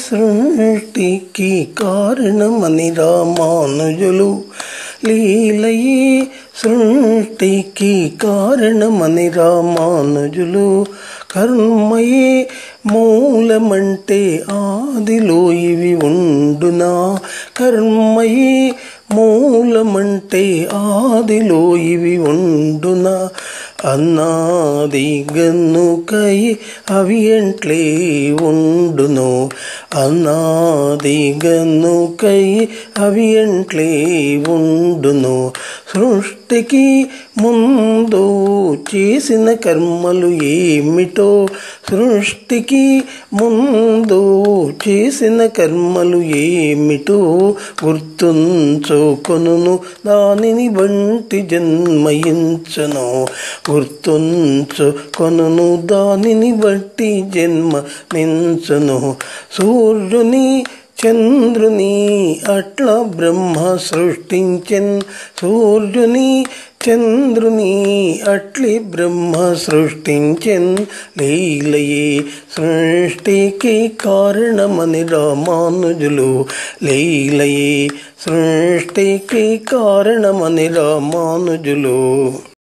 సృష్టికి కారణమని రామానుజులు లీలయే సృష్టికి కారణమని రామానుజులు కర్మయే మూలమంటే ఆదిలో ఇవి ఉండునా కర్మయే మూలమంటే ఆదిలో ఇవి ఉండునా అన్నాది గన్నుకై అవి ఎంట్లే ఉండును అన్నాది గన్నుకై అవి ఎంట్లే ఉండును సృష్టికి ముందు చేసిన కర్మలు ఏమిటో సృష్టికి ముందు చేసిన కర్మలు ఏమిటో గుర్తుంచుకొనును దానిని వంటి జన్మయించను గుర్తుంచుకొనును దానిని బట్టి జన్మ నించను సూర్యుని చంద్రుని అట్లా బ్రహ్మ సృష్టించన్ సూర్యుని చంద్రుని అట్లి బ్రహ్మ సృష్టించన్ లీలయే సృష్టికి కారణమని రామానుజులు లీలయే సృష్టికి కారణమని రామానుజులు